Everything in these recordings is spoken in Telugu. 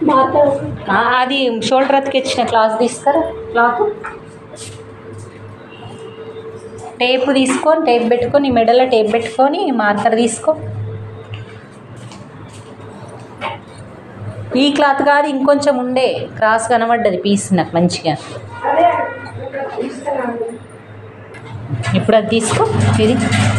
మార్కర్ ఆ, అది షోల్డర్ అతికిచ్చిన క్లాత్ తీసుకురా క్లాత్ టేప్ తీసుకొని టేప్ పెట్టుకొని మెడలో టేప్ పెట్టుకొని మార్కర్ తీసుకో ఈ క్లాత్ కాదు ఇంకొంచెం ఉండే క్రాస్ కనబడ్డది పీస్ నాకు మంచిగా అదే ఇస్తున్నాను ఇప్పుడు అది తీసుకో ఇది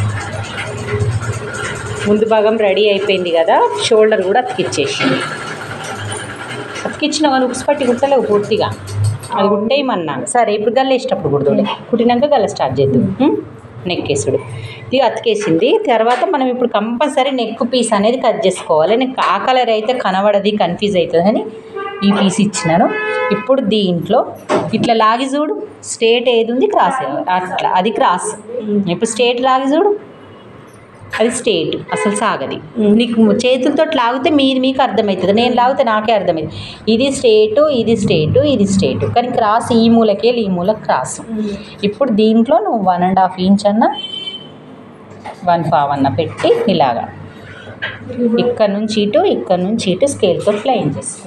ముందు భాగం రెడీ అయిపోయింది కదా షోల్డర్ కూడా అతికిచ్చేసి అతికిచ్చిన వాళ్ళు ఉక్స్ పట్టి కుట్టలేవు పూర్తిగా అది కుట్టేయమన్నా సరే ఇప్పుడు గల్ల వేసేటప్పుడు కుడుతుండే కుట్టినాక గల్ల స్టార్ట్ చేద్దాం ఉం? నెక్ వేసుడు ఇది అతికేసింది తర్వాత మనం ఇప్పుడు కంపల్సరీ నెక్ పీస్ అనేది కట్ చేసుకోవాలి నెక్ ఆ కలర్ అయితే కనబడది కన్ఫ్యూజ్ అవుతుంది అని ఈ పీస్ ఇచ్చినాను ఇప్పుడు దీంట్లో ఇట్లా లాగి చూడు స్ట్రేట్ ఏది ఉంది క్రాస్ ఏది. అట్లా అది క్రాస్ ఇప్పుడు స్ట్రేట్ లాగి చూడు అది స్ట్రేట్ అసలు సాగది నీకు చేతులతో లాగితే మీది మీకు అర్థమవుతుంది నేను లాగితే నాకే అర్థమవుతుంది ఇది స్ట్రేట్ ఇది స్ట్రేట్ ఇది స్ట్రేట్ కానీ క్రాస్ ఈ మూలకి వెళ్ళి ఈ మూల క్రాస్ ఇప్పుడు దీంట్లో నువ్వు వన్ అండ్ హాఫ్ ఇంచ్ అన్న వన్ పావ్ అన్న పెట్టి ఇలాగా ఇక్కడ నుంచి ఇటు ఇక్కడ నుంచి ఇటు స్కేల్తో ప్లైన్ చేసుకో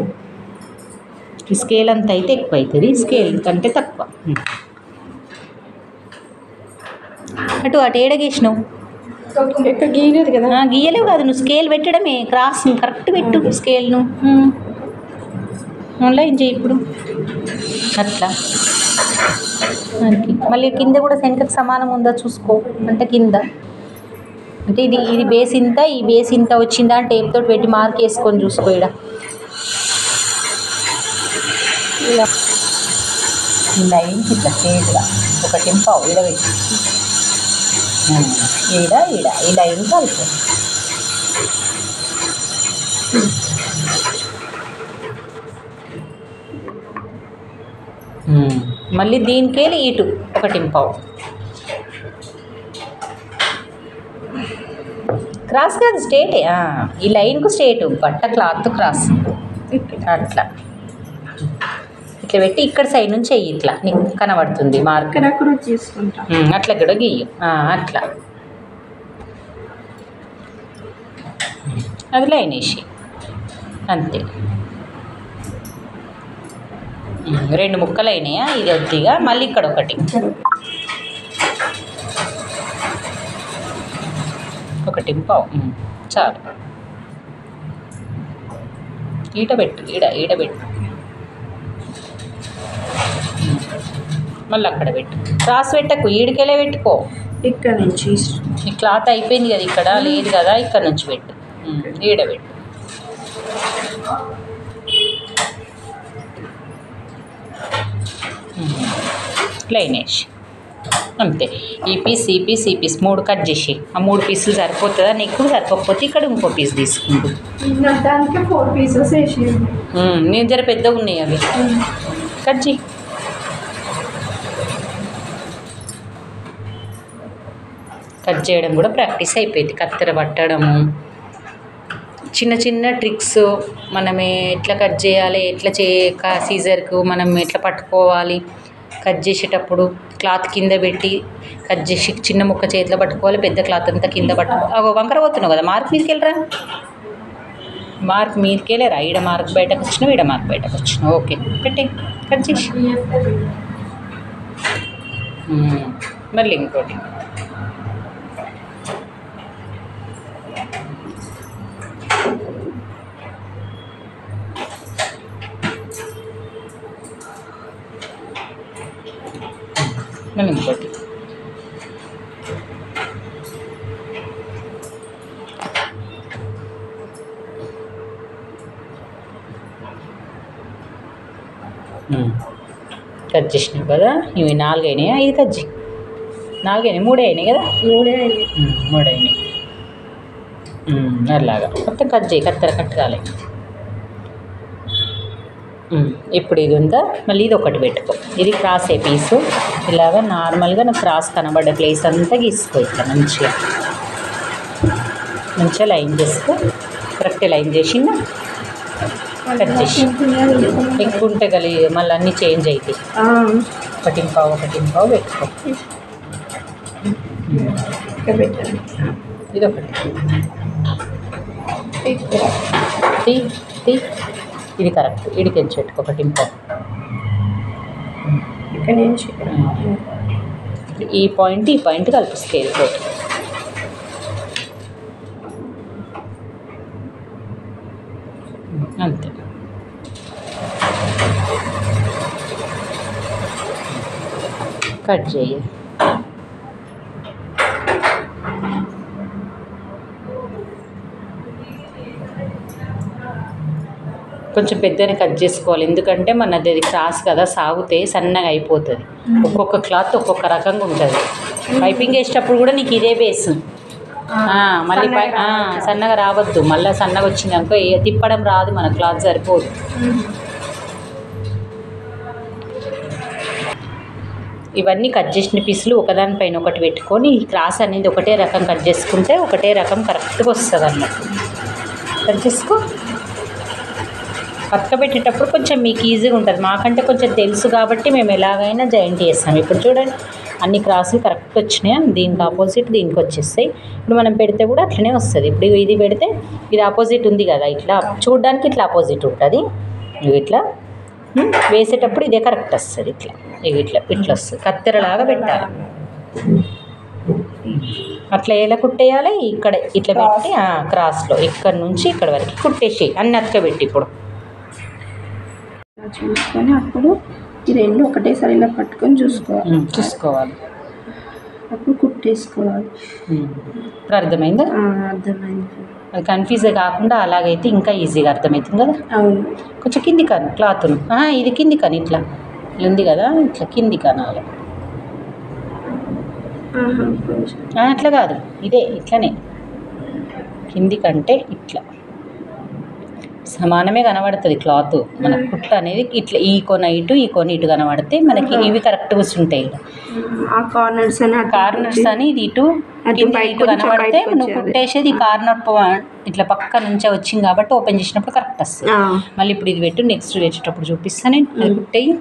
ఈ స్కేల్ అంత అయితే ఎక్కువ అవుతుంది స్కేల్ కంటే తక్కువ అటు అటు ఏడగేసినావు ఇక్కడ గీయలేదు కదా ఆ, గీయలేవు కాదు నువ్వు స్కేల్ పెట్టడమే క్రాస్ కరెక్ట్ పెట్టు స్కేల్ను ఆన్లైన్ చేయి ఇప్పుడు అట్లా మనకి మళ్ళీ కింద కూడా సెంటర్కి సమానం ఉందా చూసుకో అంటే కింద అంటే ఇది ఇది బేస్ ఇంత ఈ బేస్ ఇంత వచ్చిందా అని టేప్ తోటి పెట్టి మార్క్ వేసుకొని చూసుకో ఇక్కడ ఇలా ఈ లైన్కి ఇట్లా స్ట్రేట్గా ఒకటి పావు ఈడ పెట్టి ఉమ్, ఈడ ఈడ ఈ లైన్ కలిపి ఉమ్, మళ్ళీ దీనికెళ్ళి ఇటు ఒకటి పావు క్రాస్ కాదు స్ట్రేటే ఆ, ఈ లైన్కు స్ట్రేట్ బట్ట క్లాత్ క్రాస్ అట్లా ఇట్లా పెట్టి ఇక్కడ సైడ్ నుంచి చెయ్యి ఇట్లా నీకు కనబడుతుంది మార్క్ ఇక్కడ కూడా తీసుకుంటా ఉమ్, అట్లా కూడా గీయు ఆ, అట్లా అది లైన్ వేసి అంతే ఉమ్, రెండు ముక్కలు అయినాయా ఇది వద్దిగా మళ్ళీ ఇక్కడ ఒకటి ఒకటి పావు ఉమ్, చాలు ఈట పెట్టు ఈడ ఈడ పెట్టు ఉమ్, మళ్ళీ అక్కడ పెట్టు క్రాస్ పెట్టకు ఈడికెళ్ళే పెట్టుకో ఇక్కడ నుంచి ఈ క్లాత్ అయిపోయింది కదా ఇక్కడ లేదు కదా ఇక్కడ నుంచి పెట్టు ఉమ్, ఈడ పెట్టు ఉమ్, ప్లెయిన్ వేసి అంతే ఈ పీస్ ఈ పీస్ ఈ పీస్ మూడు కట్ చేసి ఆ మూడు పీసులు సరిపోతుందా నీకు సరిపోకపోతే ఇక్కడ ఇంకో పీస్ తీసుకుంటు దానికి ఫోర్ పీసెస్ వేసి నేను జర పెద్దగా ఉన్నాయి అవి కట్ చేయి కట్ చేయడం కూడా ప్రాక్టీస్ అయిపోయింది కత్తెర పట్టడము చిన్న చిన్న ట్రిక్స్ మనమే ఎట్లా కట్ చేయాలి ఎట్లా చేయక సీజర్కు మనం ఎట్లా పట్టుకోవాలి కట్ చేసేటప్పుడు క్లాత్ కింద పెట్టి కట్ చేసి చిన్న ముక్క చేతిలో పట్టుకోవాలి పెద్ద క్లాత్ అంతా కింద పట్టుకోవాలి అగో వంకర పోతున్నావు కదా మార్క్ మీదకి వెళ్ళరా మార్క్ మీదకి వెళ్ళరా ఈడ మార్క్ బయటకు వచ్చినావు ఈడ మార్క్ బయటకు వచ్చినావు ఓకే పెట్టి కట్ చేసి మ్మ్. మళ్ళీ ఇంకోటి మళ్ళీ ఇంకోటి మ్మ్. కట్ చేసినావు కదా ఇవి నాలుగు అయినాయా ఐదు కట్ చేయి నాలుగు అయినాయి మూడే అయినాయి కదా మూడే అయినాయి. మ్మ్, మూడు అయినాయి మ్మ్, అలాగా మొత్తం కట్ చేయి కత్తెర కట్ కాలే మ్మ్, ఇప్పుడు ఇది ఉందా మళ్ళీ ఇది ఒకటి పెట్టుకో ఇది క్రాస్ ఏ పీసు ఇలాగా నార్మల్గా నువ్వు క్రాస్ కనబడ్డ ప్లేస్ అంతా గీసుకో ఇట్లా మంచిగా మంచిగా లైన్ చేసుకో కరెక్ట్ లైన్ చేసిందా కట్ చేసి ఎక్కువ ఉంటే గలి మళ్ళీ అన్నీ చేంజ్ అవుతాయి ఆ, ఒకటి పావు ఒకటి పావు పెట్టుకో ఇక్కడ పెట్టండి ఇది ఒకటి ఇక్కడ తీ తీ ఇది కరెక్ట్ ఇడికెంచి పెట్టుకో ఒకటి ఇంకో ఇక్కడ నుంచి ఈ పాయింట్ ఈ పాయింట్ కలిపి స్కేల్ తోటి అంతే కట్ చేయి కొంచెం పెద్దనే కట్ చేసుకోవాలి ఎందుకంటే మనది అది క్రాస్ కదా సాగితే సన్నగా అయిపోతుంది ఒక్కొక్క క్లాత్ ఒక్కొక్క రకంగా ఉంటుంది పైపింగ్ వేసేటప్పుడు కూడా నీకు ఇదే బేస్ ఆ, మళ్ళీ పై ఆ, సన్నగా రావద్దు మళ్ళీ సన్నగా వచ్చింది అనుకో ఏ- తిప్పడం రాదు మన క్లాత్ సరిపోదు ఇవన్నీ కట్ చేసిన పీసులు ఒకదానిపైన ఒకటి పెట్టుకొని ఈ క్రాస్ అనేది ఒకటే రకం కట్ చేసుకుంటే ఒకటే రకం కరెక్ట్గా వస్తుంది అన్నట్టు కట్ చేసుకో పక్క పెట్టేటప్పుడు కొంచెం మీకు ఈజీగా ఉంటుంది మాకంటే కొంచెం తెలుసు కాబట్టి మేము ఎలాగైనా జాయింట్ చేస్తాం ఇప్పుడు చూడండి అన్ని క్రాసులు కరెక్ట్ వచ్చినాయి దీనికి ఆపోజిట్ దీనికి వచ్చేస్తాయి ఇప్పుడు మనం పెడితే కూడా అట్లనే వస్తుంది ఇప్పుడు ఇది పెడితే ఇది ఆపోజిట్ ఉంది కదా ఇట్లా చూడడానికి ఇట్లా ఆపోజిట్ ఉంటుంది ఇవి ఇట్లా ఉమ్, వేసేటప్పుడు ఇదే కరెక్ట్ వస్తుంది ఇట్లా ఇవి ఇట్లా ఇట్లా వస్తుంది కత్తెరలాగా పెట్టాలి అట్లా ఎలా కుట్టేయాలి ఇక్కడ ఇట్లా పెట్టి ఆ, క్రాస్లో ఇక్కడ నుంచి ఇక్కడ వరకు కుట్టేసి అన్ని అతకబెట్టి ఇప్పుడు ఇలా చూసుకొని అప్పుడు ఈ రెండు ఒకటేసారి ఇలా పట్టుకొని చూసుకోవాలి ఉమ్, చూసుకోవాలి అప్పుడు కుట్టేసుకోవాలి ఉమ్. ఇప్పుడు అర్థమైందా ఆ, అర్థమైంది అది కన్ఫ్యూజ్ కాకుండా అలాగైతే ఇంకా ఈజీగా అర్థమవుతుంది కదా అవును కొంచెం కింది కను క్లాత్ను ఆ, ఇది కింది కను ఇట్లా ఇది ఉంది కదా ఇట్లా కింది కనాలి ఆహా, కొంచెం ఆ, అట్లా కాదు ఇదే ఇట్లనే కింది కంటే ఇట్లా సమానమే కనబడుతుంది క్లాత్ మన కుట్ట అనేది ఇట్లా ఈ కొన ఇటు ఈ కొన ఇటు కనబడితే మనకి ఇవి కరెక్ట్ కూర్చుంటాయి ఆ కార్నర్స్ అని అటు కార్నర్స్ అని ఇది ఇటు అటు కింద బయటకు ఇటు కొంచెం కనబడితే బయటకు నువ్వు వచ్చేది. కుట్టేసేది కార్నర్ ఇట్లా పక్క నుంచే వచ్చింది కాబట్టి ఓపెన్ చేసినప్పుడు కరెక్ట్ వస్తుంది ఆ, మళ్ళీ ఇప్పుడు ఇది పెట్టు నెక్స్ట్ వేసేటప్పుడు చూపిస్తాను నేను అది కుట్టేయి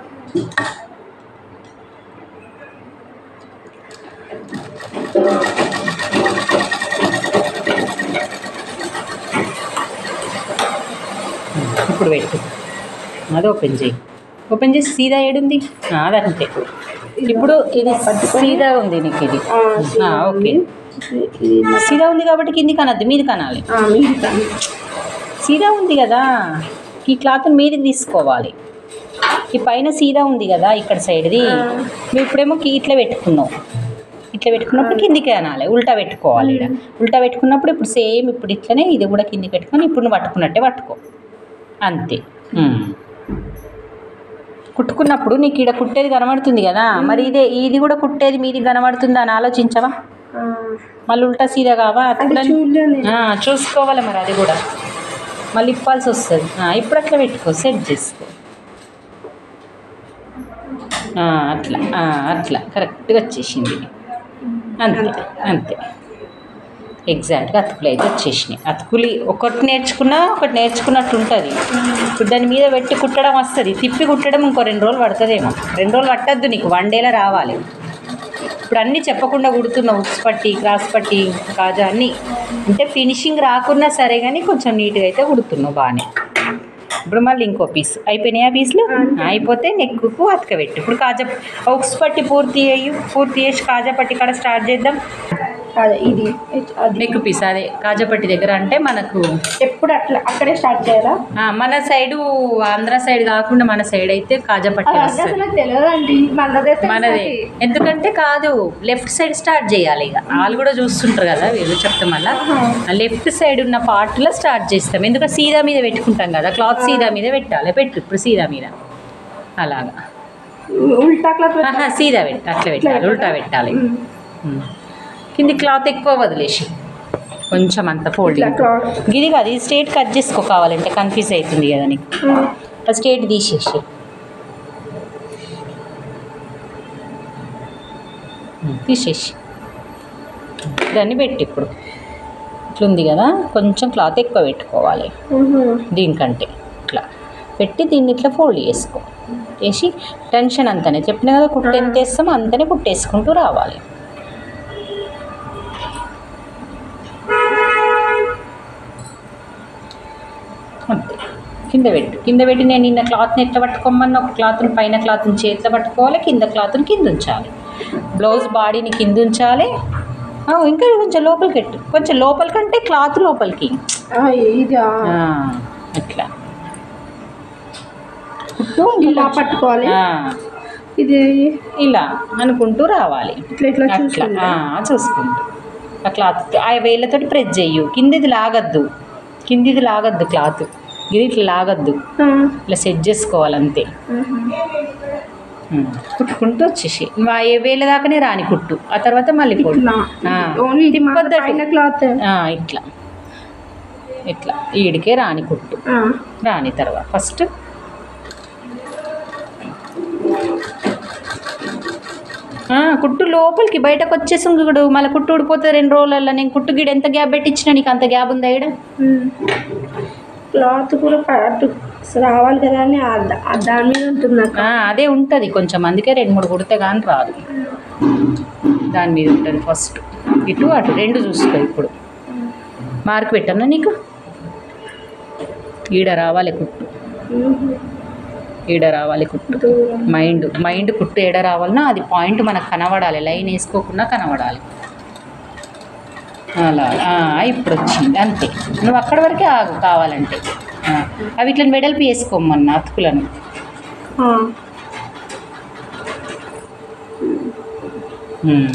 ఇప్పుడు పెట్టు అది ఓపెన్ చేయి ఓపెన్ చేసి సీదా ఏడుంది ఆ, అది అంతే ఇప్పుడు ఇది సీదా ఉంది నీకు ఇది ఆ, ఆ, ఓకే ఇది సీదా ఉంది కాబట్టి కింది కనద్దు మీది కనాలి ఆ, మీది కానీ సీదా ఉంది కదా ఈ క్లాత్ మీదకి తీసుకోవాలి ఈ పైన సీదా ఉంది కదా ఇక్కడ సైడ్ది నువ్వు ఇప్పుడేమో కి- ఇట్లా పెట్టుకున్నావు ఇట్లా పెట్టుకున్నప్పుడు కిందికి అనాలి ఉల్టా పెట్టుకోవాలి ఈడ ఉల్టా పెట్టుకున్నప్పుడు ఇప్పుడు సేమ్ ఇప్పుడు ఇట్లనే ఇది కూడా కిందికి పెట్టుకొని ఇప్పుడు నువ్వు పట్టుకున్నట్టే పట్టుకో అంతే ఉమ్. కుట్టుకున్నప్పుడు నీకు ఇక్కడ కుట్టేది కనబడుతుంది కదా మరి ఇదే ఇది కూడా కుట్టేది మీది కనబడుతుందా అని ఆలోచించవా ఆ, మళ్ళీ ఉల్టా సీదా కావా అది అట్లా చూడలేదు ఆ, చూసుకోవాలి మరి అది కూడా మళ్ళీ ఇప్పాల్సి వస్తుంది ఆ, ఇప్పుడు అట్లా పెట్టుకో సెట్ చేసుకో ఆ, అట్లా ఆ, అట్లా కరెక్ట్గా వచ్చేసింది అంతే అంతే ఎగ్జాక్ట్గా అతుకులు అయితే వచ్చేసినాయి అతుకులు ఒకటి నేర్చుకున్నా ఒకటి నేర్చుకున్నట్టు ఉంటుంది ఇప్పుడు దాని మీద పెట్టి కుట్టడం వస్తుంది తిప్పి కుట్టడం ఇంకో రెండు రోజులు పడుతుందేమో రెండు రోజులు పట్టద్దు నీకు వన్ డేలో రావాలి ఇప్పుడు అన్నీ చెప్పకుండా కుడుతున్నావు ఉక్స్ పట్టి క్రాస్ పట్టి కాజా అన్నీ అంటే ఫినిషింగ్ రాకున్నా సరే కానీ కొంచెం నీట్గా అయితే కుడుతున్నావు బాగానే ఇప్పుడు మళ్ళీ ఇంకో పీస్ అయిపోయినాయి ఆ పీసులు అయిపోతే నెక్కుకు అతకబెట్టు ఇప్పుడు కాజా ఉక్స్ పట్టి పూర్తి అయ్యి పూర్తి చేసి కాజా పట్టి కాడ స్టార్ట్ చేద్దాం అదే ఇది అది నెక్ పీస్ అదే కాజా పట్టి దగ్గర అంటే మనకు ఎప్పుడు అట్లా అక్కడే స్టార్ట్ చేయాలా ఆ, మన సైడు ఆంధ్ర సైడ్ కాకుండా మన సైడ్ అయితే కాజా పట్టి అది వస్తుంది అసలు తెలియదండి మనదే మనదే ఎందుకంటే కాదు లెఫ్ట్ సైడ్ స్టార్ట్ చేయాలి ఇక వాళ్ళు కూడా చూస్తుంటారు కదా వీళ్ళు చెప్తాం మళ్ళా లెఫ్ట్ సైడ్ ఉన్న పార్ట్లో స్టార్ట్ చేస్తాం ఎందుకంటే సీదా మీద పెట్టుకుంటాం కదా క్లాత్ సీదా మీద పెట్టాలి పెట్టు ఇప్పుడు సీదా మీద అలాగా ఉల్టా క్లాత్ ఆహా సీదా పెట్టు అట్లా పెట్టాలి ఉల్టా పెట్టాలి ఉమ్. కింది క్లాత్ ఎక్కువ వదిలేసి కొంచెం అంత ఇట్లా ఫోల్డింగ్ క్లాత్ ఇది కాదు ఇది స్ట్రేట్ కట్ చేసుకో కావాలంటే కన్ఫ్యూజ్ అవుతుంది కదా నీకు ఆ స్ట్రేట్ తీసేసి ఉమ్, తీసేసి దాన్ని పెట్టి ఇప్పుడు ఇట్లుంది కదా కొంచెం క్లాత్ ఎక్కువ పెట్టుకోవాలి దీనికంటే ఇట్లా పెట్టి దీన్ని ఇట్లా ఫోల్డ్ చేసుకో చేసి టెన్షన్ అంతనే చెప్పిన కదా కుట్టు ఎంత వేస్తామో అంతనే కుట్టేసుకుంటూ రావాలి అంతే కింద పెట్టు కింద పెట్టి నేను నిన్న క్లాత్ని ఎట్లా పట్టుకోమన్నా ఒక క్లాత్ని పైన క్లాత్ని చేతిలో పట్టుకోవాలి కింద క్లాత్ని కింద ఉంచాలి బ్లౌజ్ బాడీని కింద ఉంచాలి ఆ, ఇంకా కొంచెం లోపలికి పెట్టు కొంచెం లోపలికంటే క్లాత్ లోపలికి ఆ, ఇది ఆ, ఆ, అట్లా ఇలా పట్టుకోవాలి ఆ, ఇది ఇలా అనుకుంటూ రావాలి ఇట్లా ఇట్లా అట్లా చూసుకుంటా ఆ, చూసుకుంటూ ఆ క్లాత్ ఆ వేళ్ళతోటి ప్రెస్ చెయ్యు కిందిది లాగద్దు కిందిది లాగద్దు క్లాత్ ఇది ఇట్లా లాగద్దు ఆ, ఇట్లా సెట్ చేసుకోవాలి అంతే ఆహా. ఉమ్. కుట్టుకుంటూ వచ్చేసి మా ఏ వేల దాకానే రాని కుట్టు ఆ తర్వాత మళ్ళీ పొడు ఇట్లా ఆ. ఓన్లీ ఇది మాత్రం తిప్పొద్దట. పైన క్లాత్ ఆ, ఇట్లా ఇట్లా ఈడికే రాని కుట్టు ఆ, రాని తర్వాత ఫస్ట్ ఆ, కుట్టు లోపలికి బయటకు వచ్చేసి ఇంకొకడు మళ్ళీ కుట్టు ఊడిపోతుంది రెండు రోజులలో నేను కుట్టు గిడ ఎంత గ్యాప్ పెట్టించినా నీకు అంత గ్యాప్ ఉందా ఈడ ఉమ్. క్లాత్ కూడా పట్టు రావాలి కదా అని ఆ దా- ఆ దాని మీద ఉంటుంది అక్క ఆ, అదే ఉంటుంది కొంచెం అందుకే రెండు మూడు కుడితే కానీ రాదు దాని మీద ఉంటుంది ఫస్ట్ ఇటు అటు రెండు చూసుకో ఇప్పుడు మార్క్ పెట్టన్నా నీకు ఈడ రావాలి కుట్టు ఉహు. ఈడ రావాలి కుట్టు దూరం మైండ్ మైండ్ కుట్టు ఏడ రావాలన్నా అది పాయింట్ మనకు కనబడాలి లైన్ వేసుకోకుండా కనబడాలి అలా ఆ, ఇప్పుడు వచ్చింది అంతే నువ్వు అక్కడి వరకే ఆగు కావాలంటే ఆ, అవి ఇట్లా వెడల్పు వేసుకోమన్న అతుకులను ఆ, ఉమ్.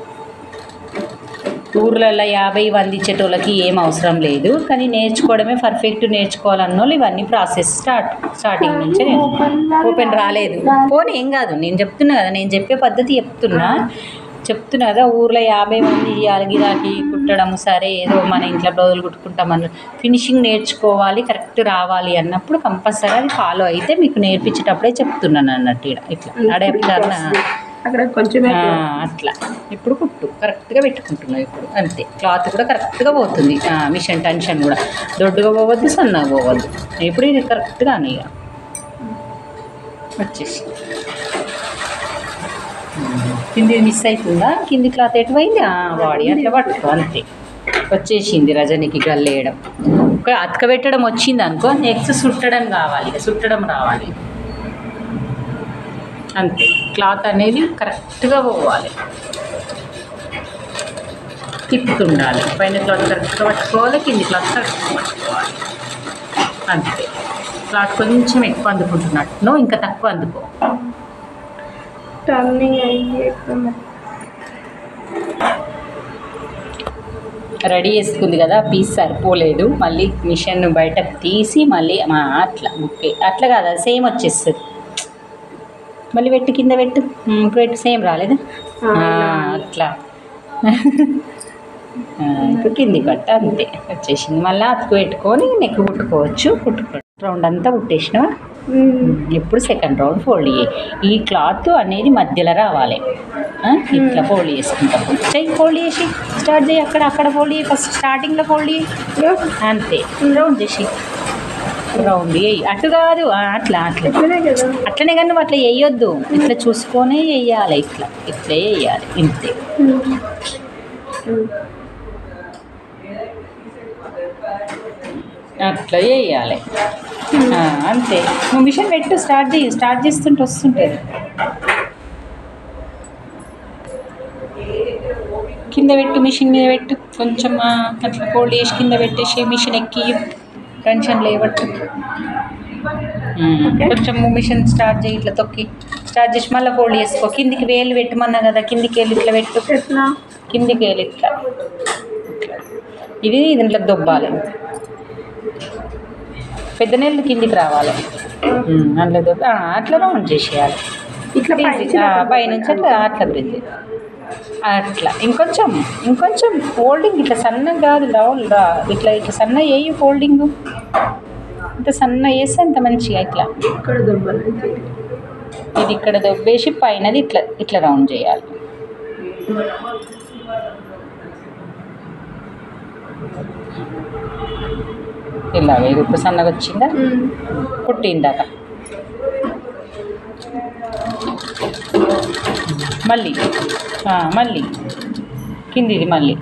ఊర్లలో యాభై వంద ఇచ్చేటోళ్ళకి ఏం అవసరం లేదు కానీ నేర్చుకోవడమే పర్ఫెక్ట్ నేర్చుకోవాలన్న వాళ్ళు ఇవన్నీ ప్రాసెస్ స్టార్ట్ స్టార్టింగ్ నుంచే నేర్చు- ఓపెన్ రాలేదు పోనీ ఏం కాదు నేను చెప్తున్నా కదా నేను చెప్పే పద్ధతి చెప్తున్నా చెప్తున్నా కదా ఊర్లో యాభై మంది అలగిదాకి కుట్టడం సరే ఏదో మన ఇంట్లో బ్లౌజులు కుట్టుకుంటామన్న ఫినిషింగ్ నేర్చుకోవాలి కరెక్ట్ రావాలి అన్నప్పుడు కంపల్సరీ అది ఫాలో అయితే మీకు నేర్పించేటప్పుడే చెప్తున్నాను అన్నట్టు ఈడ ఇట్లా అడాప్టర్ అక్కడ కొంచెం ఆ, అట్లా ఇప్పుడు కుట్టు కరెక్ట్గా పెట్టుకుంటున్నావు ఇప్పుడు అంతే క్లాత్ కూడా కరెక్ట్గా పోతుంది ఆ, మిషన్ టెన్షన్ కూడా దొడ్డుగా పోవద్దు సన్నగా పోవద్దు ఇప్పుడు ఇది కరెక్ట్గా ఇక వచ్చేసి కింది మిస్ అవుతుందా కింది క్లాత్ ఎటు పోయింది ఆ, వాడి అట్లా పట్టుకో అంతే వచ్చేసింది రజనికి గల్లేయడం ఒక అతకబెట్టడం వచ్చింది అనుకో నెక్స్ట్ సుట్టడం కావాలి ఇక సుట్టడం రావాలి అంతే క్లాత్ అనేది కరెక్ట్గా పోవాలి తిప్పుతుండాలి పైన క్లాత్ కరెక్ట్గా పట్టుకోవాలి కింది క్లాత్ కరెక్ట్గా పట్టుకోవాలి అంతే క్లాత్ కొంచెం ఎక్కువ అందుకుంటున్నట్టు ఇంకా తక్కువ అందుకో టర్నింగ్ అయ్యి ఎక్కువ మరి. రెడీ చేసుకుంది కదా పీస్ సరిపోలేదు మళ్ళీ మిషన్ బయటకు తీసి మళ్ళీ ఆ, అట్లా ఓకే అట్లా కాదు అది సేమ్ వచ్చేస్తుంది మళ్ళీ పెట్టు కింద పెట్టు ఉమ్, ఇప్పుడు పెట్టు సేమ్ రాలేదా ఆ, ఆ, అట్లా ఆ, ఇప్పుడు కింది కట్ట అంతే వచ్చేసింది మళ్ళీ అతుకు పెట్టుకొని నెక్ కుట్టుకోవచ్చు కుట్టుకో రౌండ్ అంతా కుట్టేసినావా ఉమ్. ఇప్పుడు సెకండ్ రౌండ్ ఫోల్డ్ చేయి ఈ క్లాత్ అనేది మధ్యలో రావాలి ఆ, ఇట్లా ఫోల్డ్ చేసుకుంటాం చెయ్యి ఫోల్డ్ చేసి స్టార్ట్ చేయి అక్కడ అక్కడ ఫోల్డ్ చేయి ఫస్ట్ స్టార్టింగ్లో ఫోల్డ్ చేయి ఇగో, అంతే రౌండ్ చేసి రౌండ్ చేయి అటు కాదు ఆ, అట్లా అట్లా ఇట్లనే కదా అట్లనే కానీ నువ్వు అట్లా వేయొద్దు ఇట్లా చూసుకొనే వేయాలి ఇట్లా ఇట్లా వేయాలి ఇంతే ఉమ్. ఉమ్. అట్లా వేయాలి ఆ, అంతే నువ్వు మిషన్ పెట్టు స్టార్ట్ చేయి స్టార్ట్ చేస్తుంటే వస్తుంటుంది కింద పెట్టు మిషన్ మీద పెట్టు కొంచెం ఆ, అట్లా ఫోల్డ్ చేసి కింద పెట్టేసి మిషన్ ఎక్కి టెన్షన్ లేవట్టు ఉమ్, కొంచెం మిషన్ స్టార్ట్ చేయి ఇట్లా తొక్కి స్టార్ట్ చేసి మళ్ళీ ఫోల్డ్ చేసుకో కిందికి వేలు పెట్టమన్నా కదా కిందికి వెళ్ళి ఇట్లా పెట్టు ఎట్లా కిందికి వెళ్ళి ఇట్లా ఇది దీంట్లో దొబ్బాలి పెద్ద నీళ్ళు కిందికి రావాలి ఉమ్, అందులో దొబ్బి ఆ, అట్లా రౌండ్ చేసేయాలి ఇట్లా పైనుంచి ఆ, పైనుంచి అట్లా అట్లా బ్రిడ్జ్ అట్లా ఇంకొంచెం ఇంకొంచెం ఫోల్డింగ్ ఇట్లా సన్నగా కాదు రౌండ్ రా ఇట్లా ఇట్లా సన్న వేయి ఫోల్డింగ్ ఇంత సన్న వేస్తే అంత మంచిగా ఇట్లా ఇక్కడ దుబ్బలు ఇది ఇక్కడ దొబ్బేసి పైనది ఇట్లా ఇట్లా రౌండ్ చేయాలి ఇలాగ ఇది ఇప్పుడు సన్నగా వచ్చిందా కుట్టిందాక మళ్ళీ ఆ, మళ్ళీ కిందిది మళ్ళీ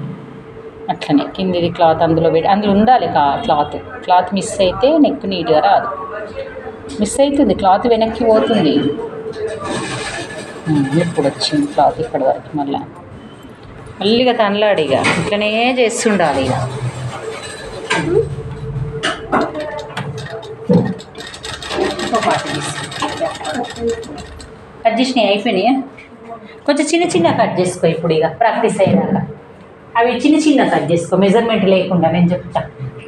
అట్లనే కిందిది క్లాత్ అందులో పెట్టి అందులో ఉండాలి కా క్లాత్ క్లాత్ మిస్ అయితే నెక్ నీట్గా రాదు మిస్ అవుతుంది క్లాత్ వెనక్కి పోతుంది ఉమ్, ఇప్పుడు వచ్చింది క్లాత్ ఇక్కడి వరకు మళ్ళీ మళ్ళీగా తనలాడి ఇక ఇట్లనే చేస్తుండాలి ఇక ఇంకో పాట కట్ చేసినాయి అయిపోయినాయా కొంచెం చిన్న చిన్న కట్ చేసుకో ఇప్పుడు ఇక ప్రాక్టీస్ అయినాక అవి చిన్న చిన్న కట్ చేసుకో మెజర్మెంట్ లేకుండా నేను చెప్తా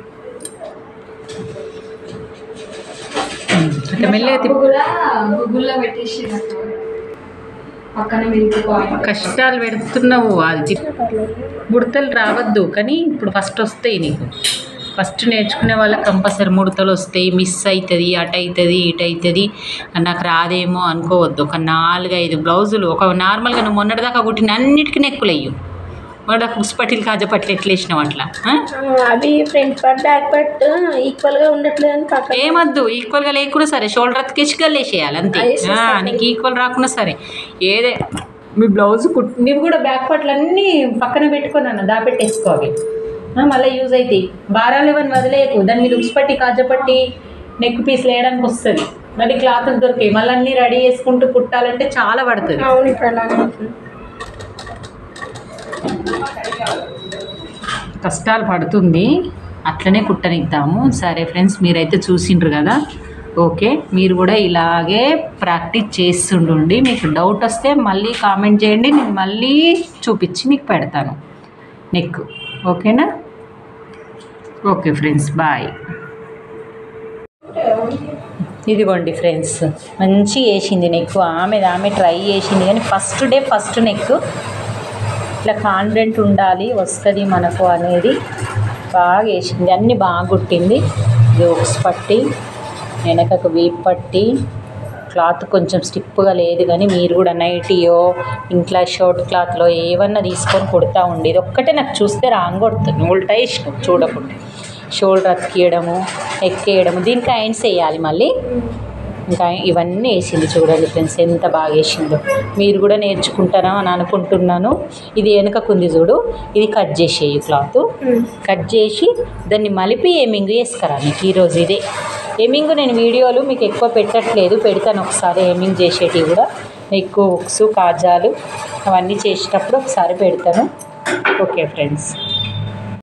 ఉమ్, అట్లా మెల్లగా తిప్పు కూడా గూగుల్లో పెట్టేసి పక్కన మిల్క్ పాయింట్ కష్టాలు పెడుతున్నావు అది ముడతలు రావద్దు కానీ ఇప్పుడు ఫస్ట్ వస్తాయి నీకు ఫస్ట్ నేర్చుకునే వాళ్ళకి కంపల్సరీ ముడతలు వస్తాయి మిస్ అవుతుంది అటు అవుతుంది ఇటు అవుతుంది నాకు రాదేమో అనుకోవద్దు ఒక నాలుగు ఐదు బ్లౌజులు ఒక నార్మల్గా నువ్వు మొన్నటిదాకా కుట్టిన అన్నిటికీ నెక్కులు అయ్యు మొన్న కుస్పట్టిలు కాజపట్లు ఎట్లా వేసినావు అట్లా ఆ? అవి front part back part equal గా ఉండట్లేదు అని పక్కన ఏమద్దు ఈక్వల్గా లేకుండా సరే షోల్డర్ అతికేసి గల్లేసేయాలి అంతే వేసేసి ఆ, నీకు ఈక్వల్ రాకుండా సరే ఏదే మీ బ్లౌజ్ కుట్ నీవు కూడా బ్యాక్ పార్ట్లు అన్నీ పక్కన పెట్టుకున్నాను దాపెట్టేసుకో అవి ఆ, మళ్ళీ యూజ్ అవుతాయి భారాలు ఇవన్నీ వదిలేయకు దాని మీద ఉప్పిపట్టి కాజపట్టి నెక్ పీస్ వేయడానికి వస్తుంది మళ్ళీ క్లాత్ దొరికాయి మళ్ళీ అన్నీ రెడీ చేసుకుంటూ కుట్టాలంటే చాలా పడుతుంది అవును ఇప్పుడు అలానే అవుతుంది. కష్టాలు పడుతుంది అట్లనే కుట్టనిద్దాము సరే ఫ్రెండ్స్ మీరైతే చూసిండ్రు కదా ఓకే మీరు కూడా ఇలాగే ప్రాక్టీస్ చేస్తుండండి మీకు డౌట్ వస్తే మళ్ళీ కామెంట్ చేయండి నేను మళ్ళీ చూపించి మీకు పెడతాను నెక్ ఓకేనా ఓకే ఫ్రెండ్స్ బాయ్ ఇదిగోండి ఫ్రెండ్స్ మంచి వేసింది నెక్ ఆమె ఆమె ట్రై చేసింది కానీ ఫస్ట్ డే ఫస్ట్ నెక్ ఇట్లా కాన్ఫిడెంట్ ఉండాలి వస్తుంది మనకు అనేది బాగా వేసింది అన్నీ బాగా కుట్టింది జోక్స్ పట్టి వెనకకు వీప్ పట్టి క్లాత్ కొంచెం స్టిప్గా లేదు కానీ మీరు కూడా నైటీయో ఇంట్లో షార్ట్ క్లాత్లో ఏమన్నా తీసుకొని కుడతా ఉండి ఇది ఒక్కటే నాకు చూస్తే రాంగ్ కొడుతుంది ఉల్టా ఇష్టం చూడకుండా షోల్డర్ అతికియడము ఎక్కేయడము దీనికి ఐన్స్ వేయాలి మళ్ళీ ఇంకా ఇవన్నీ వేసింది చూడండి ఫ్రెండ్స్ ఎంత బాగా వేసిందో మీరు కూడా నేర్చుకుంటారా అని అనుకుంటున్నాను ఇది వెనకకుంది చూడు ఇది కట్ చేసేయి క్లాత్ కట్ చేసి దాన్ని మలిపి ఏమింగ్ వేసుకురా నీకు ఈరోజు ఇదే ఏమింగ్ నేను వీడియోలు మీకు ఎక్కువ పెట్టట్లేదు పెడతాను ఒకసారి ఏమింగ్ చేసేటివి కూడా ఎక్కువ ఉక్స్ కాజాలు అవన్నీ చేసేటప్పుడు ఒకసారి పెడతాను ఓకే ఫ్రెండ్స్